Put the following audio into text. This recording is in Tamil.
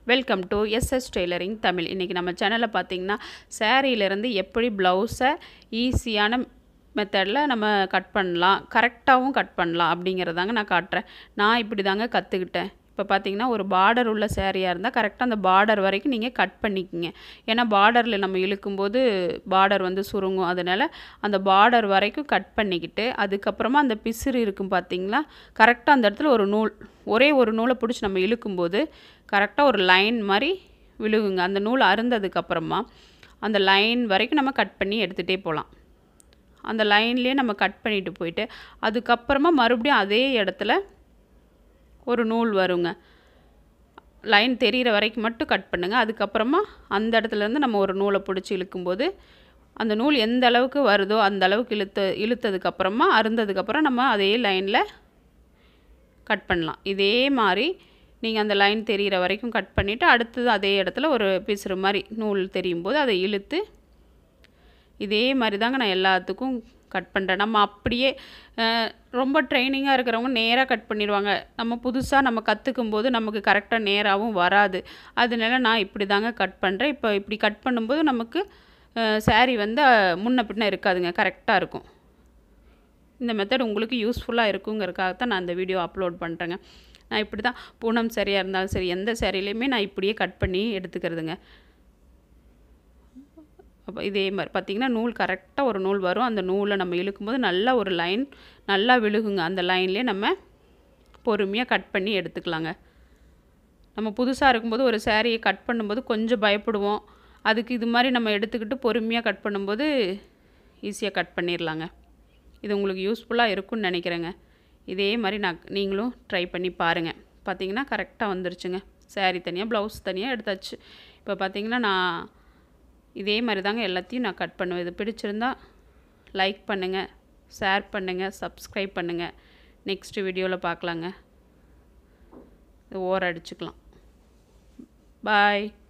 welcome to SS tailoring Tamil இன்றைக்கி நம்ம சேனலில் பார்த்தீங்கன்னா சேரீலேருந்து எப்படி ப்ளவுஸை ஈஸியான மெத்தடில் நம்ம கட் பண்ணலாம் கரெக்டாகவும் கட் பண்ணலாம் அப்படிங்கிறதாங்க நான் காட்டுறேன் நான் இப்படி தாங்க கற்றுக்கிட்டேன் இப்போ பார்த்தீங்கன்னா ஒரு பார்டர் உள்ள சேரீயாக இருந்தால் கரெக்டாக அந்த பார்டர் வரைக்கும் நீங்கள் கட் பண்ணிக்கோங்க ஏன்னா பார்டரில் நம்ம இழுக்கும்போது பார்டர் வந்து சுருங்கும் அதனால் அந்த பார்டர் வரைக்கும் கட் பண்ணிக்கிட்டு அதுக்கப்புறமா அந்த பிசிறு இருக்கும் பார்த்தீங்களா கரெக்டாக அந்த இடத்துல ஒரு நூல் ஒரே ஒரு நூலை பிடிச்சி நம்ம இழுக்கும்போது கரெக்டாக ஒரு லைன் மாதிரி விழுகுங்க அந்த நூல் அருந்ததுக்கப்புறமா அந்த லைன் வரைக்கும் நம்ம கட் பண்ணி எடுத்துகிட்டே போகலாம் அந்த லைன்லேயே நம்ம கட் பண்ணிட்டு போயிட்டு அதுக்கப்புறமா மறுபடியும் அதே இடத்துல ஒரு நூல் வருங்க லைன் தெரிகிற வரைக்கும் மட்டும் கட் பண்ணுங்கள் அதுக்கப்புறமா அந்த இடத்துலேருந்து நம்ம ஒரு நூலை பிடிச்சி இழுக்கும்போது அந்த நூல் எந்த அளவுக்கு வருதோ அந்த அளவுக்கு இழுத்த இழுத்ததுக்கப்புறமா அருந்ததுக்கப்புறம் நம்ம அதே லைனில் கட் பண்ணலாம் இதே மாதிரி நீங்கள் அந்த லைன் தெரிகிற வரைக்கும் கட் பண்ணிவிட்டு அடுத்தது அதே இடத்துல ஒரு பிசுறு மாதிரி நூல் தெரியும் போது அதை இழுத்து இதே மாதிரி தாங்க நான் எல்லாத்துக்கும் கட் பண்ணுறேன் நம்ம அப்படியே ரொம்ப ட்ரைனிங்காக இருக்கிறவங்க நேராக கட் பண்ணிடுவாங்க நம்ம புதுசாக நம்ம கற்றுக்கும் போது நமக்கு கரெக்டாக நேராகவும் வராது அதனால நான் இப்படி தாங்க கட் பண்ணுறேன் இப்போ இப்படி கட் பண்ணும்போது நமக்கு சேரீ வந்து முன்ன பின்ன இருக்காதுங்க கரெக்டாக இருக்கும் இந்த மெத்தட் உங்களுக்கு யூஸ்ஃபுல்லாக இருக்குங்கிறதுக்காக தான் நான் இந்த வீடியோ அப்லோட் பண்ணுறேங்க நான் இப்படி தான் பூனம் சரியாக இருந்தாலும் சரி எந்த சேரீலையுமே நான் இப்படியே கட் பண்ணி எடுத்துக்கிறதுங்க அப்போ இதே மாதிரி பார்த்திங்கன்னா நூல் கரெக்டாக ஒரு நூல் வரும் அந்த நூலை நம்ம இழுக்கும்போது நல்லா ஒரு லைன் நல்லா விழுகுங்க அந்த லைன்லேயே நம்ம பொறுமையாக கட் பண்ணி எடுத்துக்கலாங்க நம்ம புதுசாக இருக்கும்போது ஒரு சேரீயை கட் பண்ணும்போது கொஞ்சம் பயப்படுவோம் அதுக்கு இது மாதிரி நம்ம எடுத்துக்கிட்டு பொறுமையாக கட் பண்ணும்போது ஈஸியாக கட் பண்ணிடலாங்க இது உங்களுக்கு யூஸ்ஃபுல்லாக இருக்கும்னு நினைக்கிறேங்க இதே மாதிரி நான் நீங்களும் ட்ரை பண்ணி பாருங்கள் பார்த்தீங்கன்னா கரெக்டாக வந்துருச்சுங்க சேரீ தனியாக ப்ளவுஸ் தனியாக எடுத்தாச்சு இப்போ பார்த்தீங்கன்னா நான் இதே மாதிரி தாங்க எல்லாத்தையும் நான் கட் பண்ணுவேன் இது பிடிச்சிருந்தா லைக் பண்ணுங்கள் ஷேர் பண்ணுங்கள் சப்ஸ்கிரைப் பண்ணுங்கள் நெக்ஸ்ட் வீடியோவில் பார்க்கலாங்க ஓர் அடிச்சுக்கலாம் பாய்